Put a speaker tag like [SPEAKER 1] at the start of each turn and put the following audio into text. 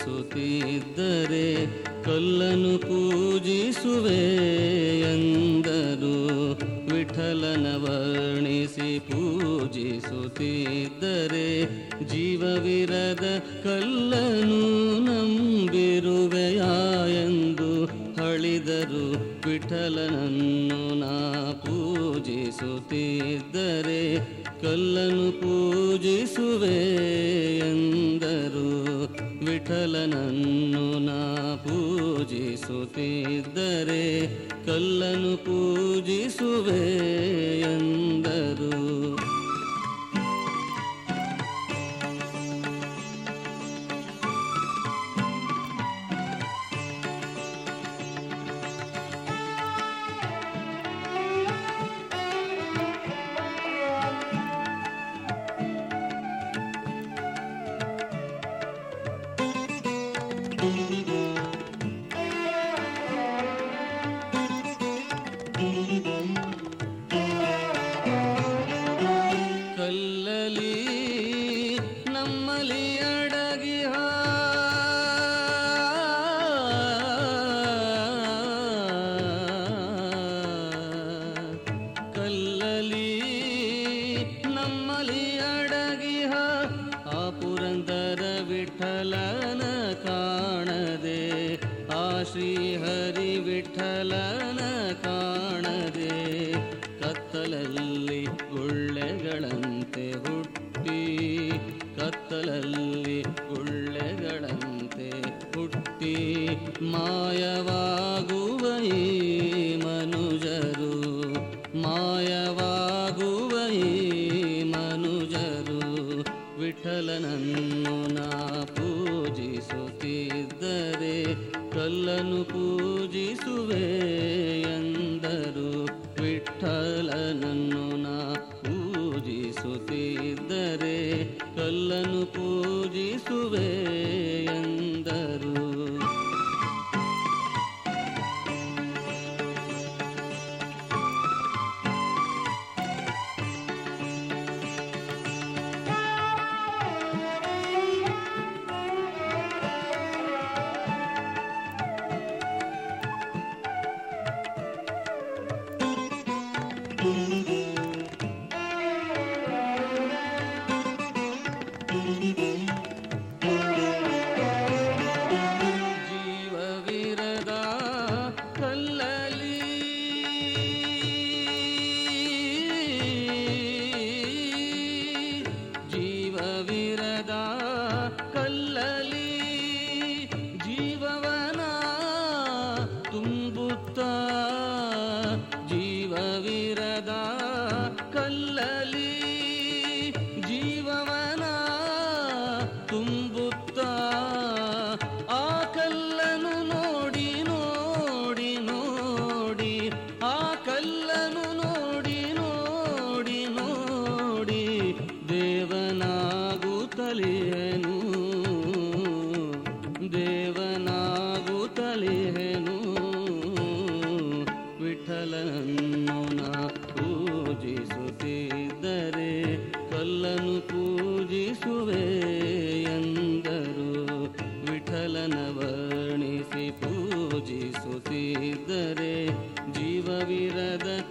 [SPEAKER 1] ಪೂಜಿಸುತ್ತಿದ್ದರೆ ಕಲ್ಲನು ಪೂಜಿಸುವೆ ಎಂದರು ವಿಠಲನ ವರ್ಣಿಸಿ ಪೂಜಿಸುತ್ತಿದ್ದರೆ ಜೀವವಿರದ ಕಲ್ಲನು ನಂಬಿರುವೆಯಾ ಎಂದು ಹಳಿದರು ವಿಠಲನನ್ನು ನಾ ಪೂಜಿಸುತ್ತಿದ್ದರೆ ಕಲ್ಲನು ಪೂಜಿಸುವೆ ಎಂದರು ವಿಠಲನನ್ನು ನಾ ಪೂಜಿಸುತ್ತಿದ್ದರೆ ಕಲ್ಲನು ಪೂಜಿಸುವೆ ಎಂದರು ಕಲ್ಲಲಿ ನಮ್ಮಲಿ ಅಡಗಿಹ ಕಲ್ಲಲಿ ನಮ್ಮಲಿ ಅಡಗಿಹ ಆ ಪುರಂದರ ವಿಠಲನ ಕಾಣದೆ ಆ ಶ್ರೀಹರಿ ವಿಠಲನ ಕಾಣದೆ ಕತ್ತಲಲ್ಲಿ ಗುಳ್ಳೆಗಳಂತೆ ಹುಟ್ಟಿ ಕತ್ತಲಲ್ಲಿ ಗುಳ್ಳೆಗಳಂತೆ ಹುಟ್ಟಿ ಮಾಯವಾಗುವ ಈ ಮನುಜರು ಮಾಯವಾಗುವ ಈ ಮನುಜರು ವಿಠಲನನ್ನು ನಾ ಪೂಜಿಸುತ್ತಿದ್ದರೆ ಕಲ್ಲನು ಪೂಜಿಸುವೆ ಎಂದರು ವಿಠಲನನ್ನು ನಾ ಪೂಜಿಸುತ್ತಿದ್ದರೆ ಕಲ್ಲನು ಪೂಜಿಸುವೆ ಎಂದರು ಜೀವವಿರದ ಕಲ್ಲಲಿ ಜೀವವಿರದ ಕಲ್ಲಲಿ ಜೀವವನ ತುಂಬುತ್ತ ಜೀವವಿರದ ಕಲ್ಲಲಿ ಜೀವವನ ತುಂಬುತ್ತ ಆ ಕಲ್ಲನು ನೋಡಿ ನೋಡಿ ನೋಡಿ ಆ ಕಲ್ಲನು ನೋಡಿ ನೋಡಿ ನೋಡಿ ದೇವನಾಗುತ್ತಲೇನು ದೇವನಾಗುತ್ತಲೇನು ವಿಠಲನನ್ನು ನಾ ಪೂಜಿಸುತ್ತಿದ್ದರೆ ಕಲ್ಲನು ಪೂಜಿಸುವೆ ಎಂದರು ವಿಠಲನ ವರ್ಣಿಸಿ ಪೂಜಿಸುತ್ತಿದ್ದರೆ ಜೀವವಿರದ